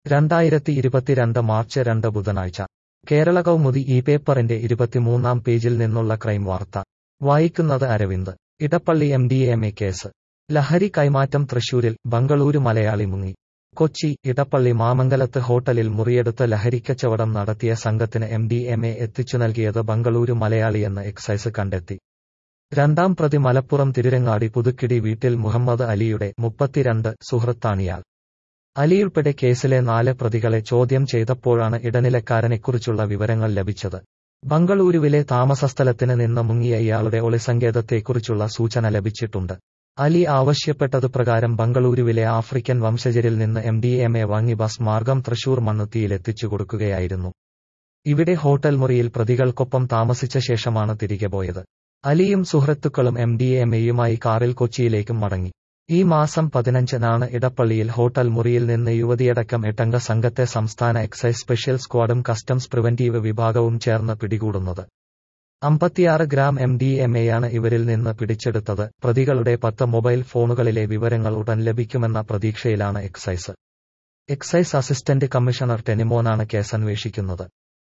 രണ്ടായിരത്തി ഇരുപത്തിരണ്ട് മാർച്ച് രണ്ട് ബുധനാഴ്ച കേരള കൗമുദി ഈ പേപ്പറിന്റെ ഇരുപത്തിമൂന്നാം പേജിൽ നിന്നുള്ള ക്രൈം വാർത്ത വായിക്കുന്നത് Aravind Edappally M D M A case ലഹരി കൈമാറ്റം തൃശൂരിൽ ബംഗളൂരു മലയാളി മുങ്ങി കൊച്ചി ഇടപ്പള്ളി മാമംഗലത്ത് ഹോട്ടലിൽ മുറിയെടുത്ത് ലഹരിക്കച്ചവടം നടത്തിയ സംഘത്തിന് എം ഡി എം എ എത്തിച്ചു നൽകിയത് ബംഗളൂരു മലയാളിയെന്ന് എക്സൈസ് കണ്ടെത്തി രണ്ടാം പ്രതി മലപ്പുറം തിരുരങ്ങാടി പുതുക്കിടി വീട്ടിൽ മുഹമ്മദ് അലിയുടെ മുപ്പത്തിരണ്ട് സുഹൃത്താണിയാൾ അലിയുൾപ്പെടെ കേസിലെ നാല് പ്രതികളെ ചോദ്യം ചെയ്തപ്പോഴാണ് ഇടനിലക്കാരനെക്കുറിച്ചുള്ള വിവരങ്ങൾ ലഭിച്ചത് ബംഗളൂരുവിലെ താമസസ്ഥലത്തിന് നിന്ന് മുങ്ങിയ ഇയാളുടെ ഒളിസങ്കേതത്തെക്കുറിച്ചുള്ള സൂചന ലഭിച്ചിട്ടുണ്ട് അലി ആവശ്യപ്പെട്ടത് പ്രകാരം ബംഗളൂരുവിലെ ആഫ്രിക്കൻ വംശജരിൽ നിന്ന് എം ഡി എം എ വാങ്ങി ബസ് മാർഗം തൃശൂർ മണ്ണുത്തിയിലെത്തിച്ചു കൊടുക്കുകയായിരുന്നു ഇവിടെ ഹോട്ടൽ മുറിയിൽ പ്രതികൾക്കൊപ്പം താമസിച്ച ശേഷമാണ് തിരികെ പോയത് അലിയും സുഹൃത്തുക്കളും എം ഡി എം എയുമായി കാറിൽ കൊച്ചിയിലേക്കും മടങ്ങി ഈ മാസം പതിനഞ്ചിനാണ് ഇടപ്പള്ളിയിൽ ഹോട്ടൽ മുറിയിൽ നിന്ന് യുവതിയടക്കം എട്ടംഗ സംഘത്തെ സംസ്ഥാന എക്സൈസ് സ്പെഷ്യൽ സ്ക്വാഡും കസ്റ്റംസ് പ്രിവന്റീവ് വിഭാഗവും ചേർന്ന് പിടികൂടുന്നത് അമ്പത്തിയാറ് ഗ്രാം എം ഡി എം എയാണ് ഇവരിൽ നിന്ന് പിടിച്ചെടുത്തത് പ്രതികളുടെ പത്ത് മൊബൈൽ ഫോണുകളിലെ വിവരങ്ങൾ ഉടൻ ലഭിക്കുമെന്ന പ്രതീക്ഷയിലാണ് എക്സൈസ് എക്സൈസ് അസിസ്റ്റന്റ് കമ്മീഷണർ ടെനിമോനാണ് കേസന്വേഷിക്കുന്നത്